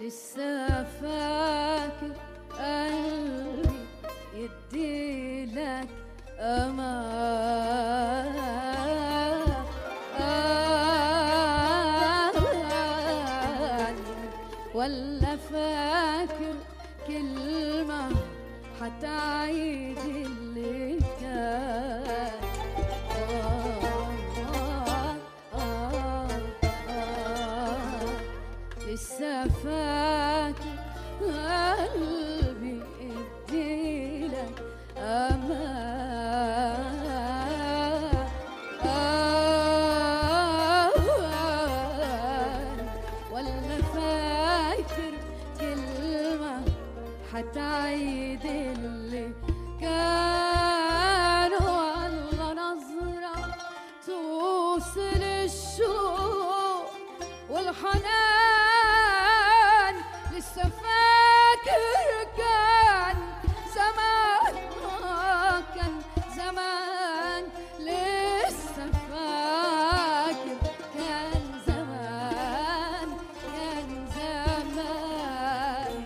لسه فاكر قلبي يديلك أمان ولا فاكر كلمة حتعيد اللي كان آه آه آه لسه فاكر قلبي اديلك امان ولا فاكر كلمة حتعيد اللي كان والله نظرة توصل الشوق والحنان لسه فاكر كان زمان آه كان زمان لسه فاكر كان زمان كان زمان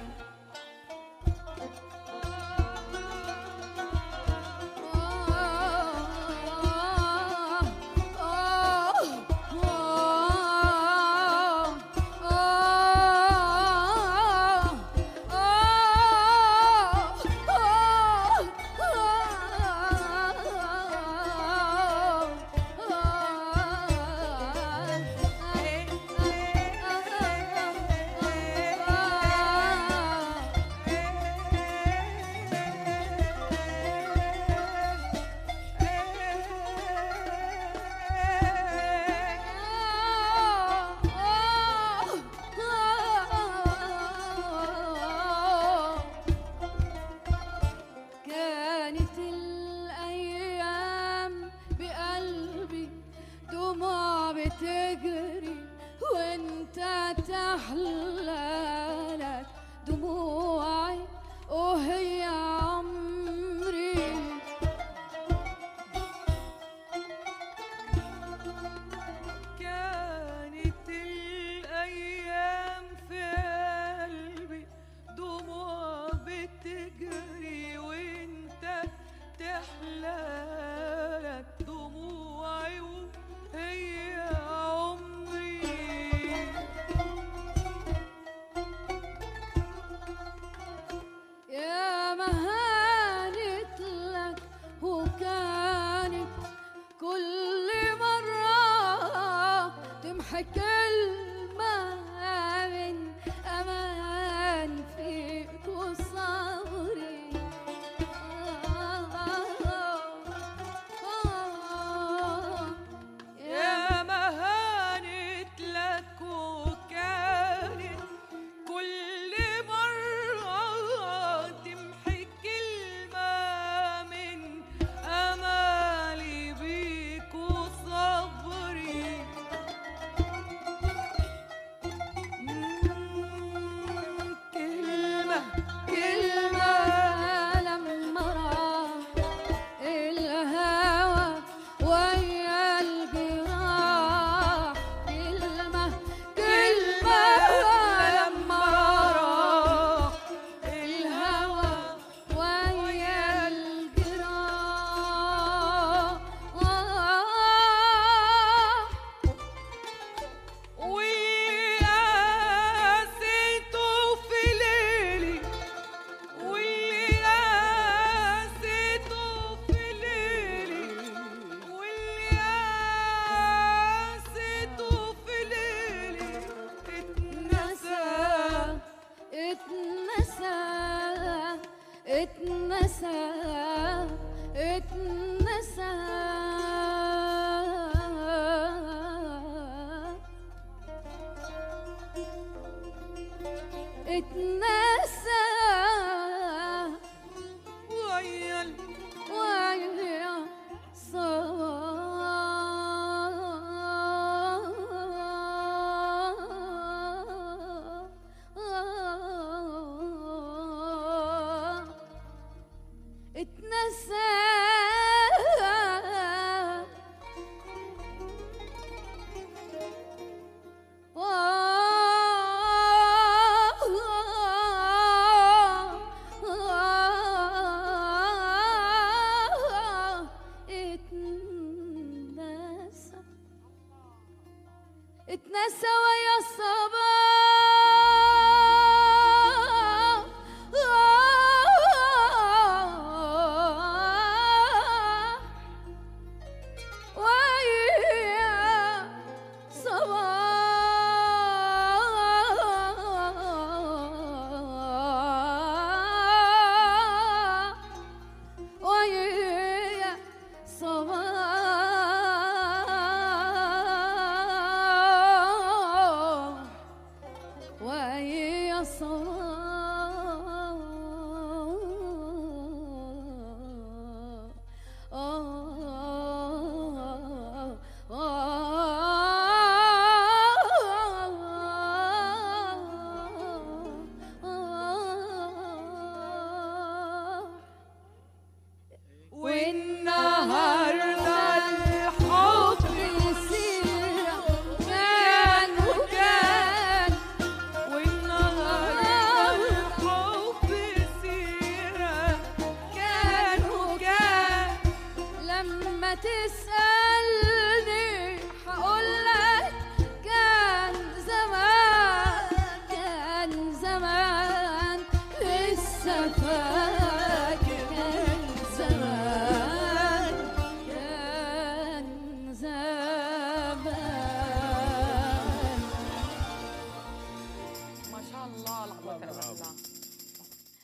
كانت الأيام بقلبي دموع بتجري وانت تحلالك دموعي وهي عمري كانت الأيام في قلبي دموع بتجري وانت تحلالك دموعي وهي عمري يا مهانت لك وكانت كل مرة تمحي كلمة من أمان فيك وصبري يا مهانت لك وكانت كل مرة تمحي كلمة من أمالي بيك وصبري مم، كلمة كلمة لما راح الهوى ويا الجراح كلمة كلمة لما راح الهوى ويا الجراح واللي قاسيته في ليلي واللي قاسيته في ليلي واللي قاسيته في ليلي اتنسى اتنسى اتنسى اتنسى اتنسى ويا ال- ويا صار اتنسى سوا يا الصباح